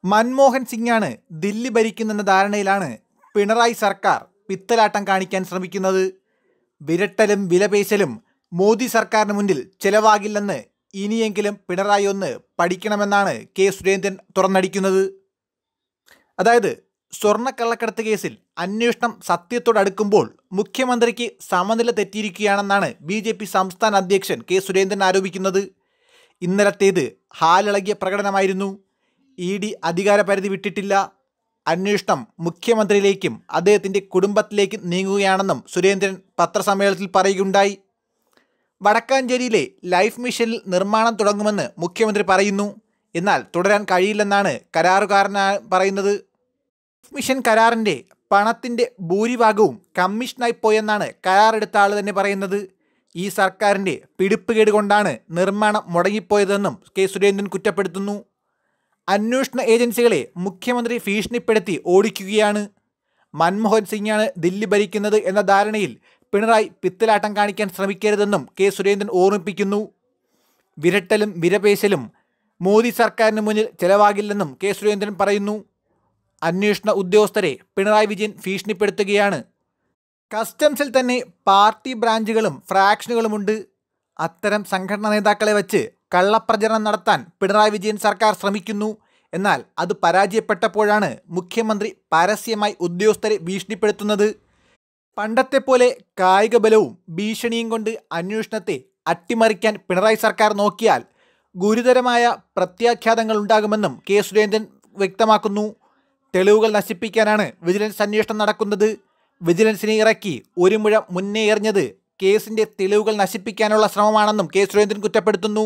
മൻമോഹൻ സിംഗാണ് ദില്ലി ഭരിക്കുന്നെന്ന ധാരണയിലാണ് പിണറായി സർക്കാർ പിത്തലാട്ടം കാണിക്കാൻ ശ്രമിക്കുന്നത് വിരട്ടലും വിലപേശലും മോദി സർക്കാരിന് മുന്നിൽ ചെലവാകില്ലെന്ന് ഇനിയെങ്കിലും പിണറായി ഒന്ന് പഠിക്കണമെന്നാണ് കെ സുരേന്ദ്രൻ തുറന്നടിക്കുന്നത് അതായത് സ്വർണ്ണക്കള്ളക്കടത്ത് കേസിൽ അന്വേഷണം സത്യത്തോടടുക്കുമ്പോൾ മുഖ്യമന്ത്രിക്ക് സമനില തെറ്റിയിരിക്കുകയാണെന്നാണ് ബി ജെ പി സംസ്ഥാന അധ്യക്ഷൻ കെ സുരേന്ദ്രൻ ആരോപിക്കുന്നത് ഇന്നലത്തേത് ഹാലിളകിയ പ്രകടനമായിരുന്നു ഇ ഡി അധികാരപരിധി വിട്ടിട്ടില്ല അന്വേഷണം മുഖ്യമന്ത്രിയിലേക്കും അദ്ദേഹത്തിൻ്റെ കുടുംബത്തിലേക്കും നീങ്ങുകയാണെന്നും സുരേന്ദ്രൻ പത്രസമ്മേളനത്തിൽ പറയുകയുണ്ടായി വടക്കാഞ്ചേരിയിലെ ലൈഫ് മിഷനിൽ നിർമ്മാണം തുടങ്ങുമെന്ന് മുഖ്യമന്ത്രി പറയുന്നു എന്നാൽ തുടരാൻ കഴിയില്ലെന്നാണ് കരാറുകാരനാ പറയുന്നത് ലൈഫ് മിഷൻ കരാറിൻ്റെ പണത്തിൻ്റെ ഭൂരിഭാഗവും കമ്മീഷനായി പോയെന്നാണ് കരാറെടുത്ത ആൾ തന്നെ പറയുന്നത് ഈ സർക്കാരിൻ്റെ പിടിപ്പുകേട് കൊണ്ടാണ് നിർമ്മാണം മുടങ്ങിപ്പോയതെന്നും കെ സുരേന്ദ്രൻ കുറ്റപ്പെടുത്തുന്നു അന്വേഷണ ഏജൻസികളെ മുഖ്യമന്ത്രി ഭീഷണിപ്പെടുത്തി ഓടിക്കുകയാണ് മൻമോഹൻ സിംഗാണ് ദില്ലി ഭരിക്കുന്നത് എന്ന ധാരണയിൽ പിണറായി പിത്തലാട്ടം കാണിക്കാൻ ശ്രമിക്കരുതെന്നും കെ സുരേന്ദ്രൻ ഓർമ്മിപ്പിക്കുന്നു വിരട്ടലും വിരപേശലും മോദി സർക്കാരിന് മുന്നിൽ ചെലവാകില്ലെന്നും കെ സുരേന്ദ്രൻ പറയുന്നു അന്വേഷണ ഉദ്യോഗസ്ഥരെ പിണറായി വിജയൻ ഭീഷണിപ്പെടുത്തുകയാണ് കസ്റ്റംസിൽ തന്നെ പാർട്ടി ബ്രാഞ്ചുകളും ഫ്രാക്ഷനുകളുമുണ്ട് അത്തരം സംഘടനാ നേതാക്കളെ വച്ച് കള്ളപ്രചരണം നടത്താൻ പിണറായി വിജയൻ സർക്കാർ ശ്രമിക്കുന്നു എന്നാൽ അത് പരാജയപ്പെട്ടപ്പോഴാണ് മുഖ്യമന്ത്രി പരസ്യമായി ഉദ്യോഗസ്ഥരെ ഭീഷണിപ്പെടുത്തുന്നത് പണ്ടത്തെ പോലെ കായിക ബലവും ഭീഷണിയും കൊണ്ട് അന്വേഷണത്തെ അട്ടിമറിക്കാൻ പിണറായി സർക്കാർ നോക്കിയാൽ ഗുരുതരമായ പ്രത്യാഘാതങ്ങൾ ഉണ്ടാകുമെന്നും കെ സുരേന്ദ്രൻ വ്യക്തമാക്കുന്നു തെളിവുകൾ നശിപ്പിക്കാനാണ് വിജിലൻസ് അന്വേഷണം നടക്കുന്നത് വിജിലൻസിനെ ഇറക്കി ഒരു മുഴ മുന്നേ എറിഞ്ഞത് കേസിന്റെ തെളിവുകൾ നശിപ്പിക്കാനുള്ള ശ്രമമാണെന്നും കെ സുരേന്ദ്രൻ കുറ്റപ്പെടുത്തുന്നു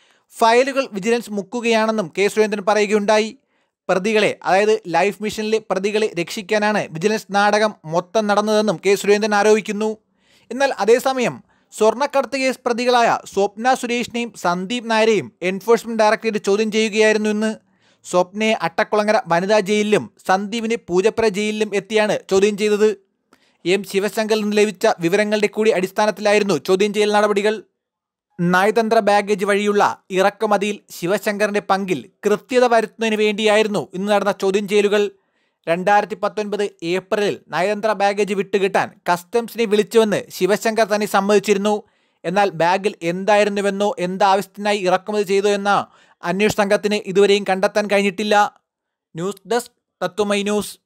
ഫയലുകൾ വിജിലൻസ് മുക്കുകയാണെന്നും കെ സുരേന്ദ്രൻ പറയുകയുണ്ടായി പ്രതികളെ അതായത് ലൈഫ് മിഷനിലെ പ്രതികളെ രക്ഷിക്കാനാണ് വിജിലൻസ് നാടകം മൊത്തം നടന്നതെന്നും കെ സുരേന്ദ്രൻ ആരോപിക്കുന്നു എന്നാൽ അതേസമയം സ്വർണ്ണക്കടത്ത് കേസ് പ്രതികളായ സ്വപ്ന സുരേഷിനെയും സന്ദീപ് നായരെയും എൻഫോഴ്സ്മെന്റ് ഡയറക്ടറേറ്റ് ചോദ്യം ചെയ്യുകയായിരുന്നു ഇന്ന് സ്വപ്നയെ അട്ടക്കുളങ്ങര വനിതാ ജയിലിലും സന്ദീപിനെ പൂജപ്പുര ജയിലിലും എത്തിയാണ് ചോദ്യം ചെയ്തത് എം ശിവശങ്കറിൽ നിന്ന് ലഭിച്ച വിവരങ്ങളുടെ കൂടി അടിസ്ഥാനത്തിലായിരുന്നു ചോദ്യം ചെയ്യൽ നടപടികൾ നയതന്ത്ര ബാഗേജ് വഴിയുള്ള ഇറക്കുമതിയിൽ ശിവശങ്കറിന്റെ പങ്കിൽ കൃത്യത വരുത്തുന്നതിന് വേണ്ടിയായിരുന്നു ഇന്ന് നടന്ന ചോദ്യം ചെയ്യലുകൾ രണ്ടായിരത്തി പത്തൊൻപത് ഏപ്രിലിൽ നയതന്ത്ര ബാഗേജ് വിട്ടുകിട്ടാൻ കസ്റ്റംസിനെ വിളിച്ചുവെന്ന് ശിവശങ്കർ തന്നെ സമ്മതിച്ചിരുന്നു എന്നാൽ ബാഗിൽ എന്തായിരുന്നുവെന്നോ എന്താവശ്യത്തിനായി ഇറക്കുമതി ചെയ്തോ എന്ന അന്വേഷണ സംഘത്തിന് ഇതുവരെയും കണ്ടെത്താൻ കഴിഞ്ഞിട്ടില്ല ന്യൂസ് ഡെസ്ക് തത്വമൈ ന്യൂസ്